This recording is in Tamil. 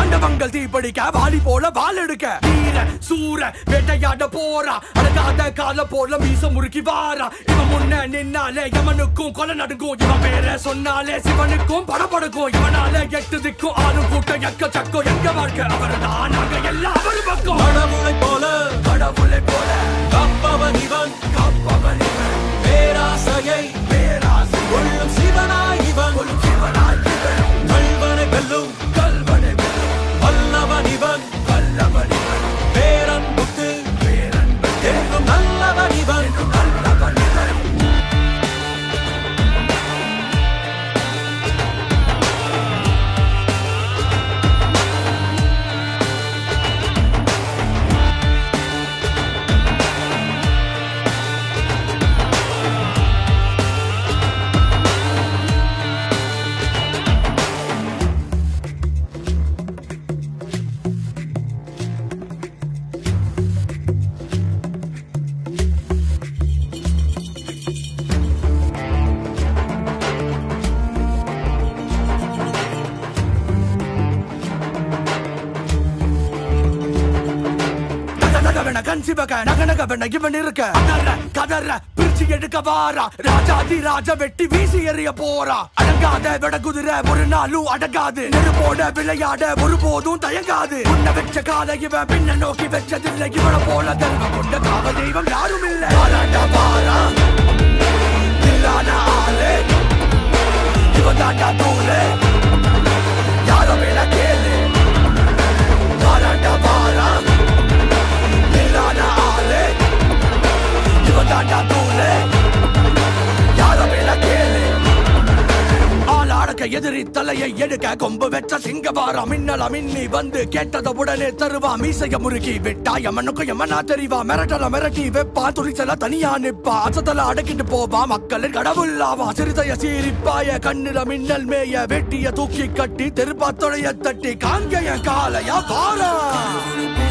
மண்டபங்கள் தீப்பிடிக்க வாலி போல வால் எடுக்க வீர சூர வேட்டையாட போறா அடங்காத கால போல மீச முறுக்கி வாரா இவன் முன்ன நின்னாலே யமனுக்கும் கொலை நடுங்கும் இவன் பேர சொன்னாலே சிவனுக்கும் படபடுக்கும் இவனால எட்டு திக்கும் ஆறும் கூட்டம் எக்க சக்கம் எங்க வாழ்க்கை அவர்தான் நாங்க எல்லாம் அவர் பக்கம் கடவுளை போல கடவுளை போல கப்பவன் இவன் காப்பவன் இவன் பேராசையை பேராசை கொள்ளும் சிவனாய் இவன் ஒரு சிவனாய் இவன் கல்வனை வெல்லும் கல்வனை வெல்லும் வல்லவன் இவன் வல்லவன் இவன் பேரன்புக்கு பேரன்பு என்றும் நல்லவன் இவன் நல்லவன் இவன் நகநகவென கண் சிவக நகநகவென இவன் இருக்க கதற கதற பிரிச்சு எடுக்க வாரா ராஜாதி ராஜ வெட்டி வீசி எறிய போறா அடங்காத விட குதிரை ஒரு நாளும் அடங்காது நெருப்போட விளையாட ஒருபோதும் தயங்காது உன்ன வெச்ச கால இவன் பின்ன நோக்கி வெச்சதில்லை இவனை போல தெய்வம் கொண்ட காவ தெய்வம் யாரும் இல்ல வாராண்டா வாரா இல்லாத ஆளு இவன் தாண்டா தூளு யாரும் வேணா கேளு வாராண்டா வாரா இல்லாத ஆளு இவன் தாண்டா தூளு யாரும் வேணா கேளு ஆள் அடக்க எதிரி தலையை எடுக்க கொம்பு வெச்ச சிங்கவாரா மின்னல மின்னி வந்து கேட்டத உடனே தருவா மீசைய முறுக்கி விட்டா எமனுக்கு எமனா தெரிவா மிரட்டல மிரட்டி வெப்பா துணிச்சல தனியா நிப்பா அசத்தல அடக்கிட்டு போவா மக்களின் கடவுளாவா சிறுதைய சீரிப்பாய கண்ணில மின்னல் மேய வெட்டிய தூக்கி கட்டி தெருப்பா தொடைய தட்டி காங்க என் காலையா வாரா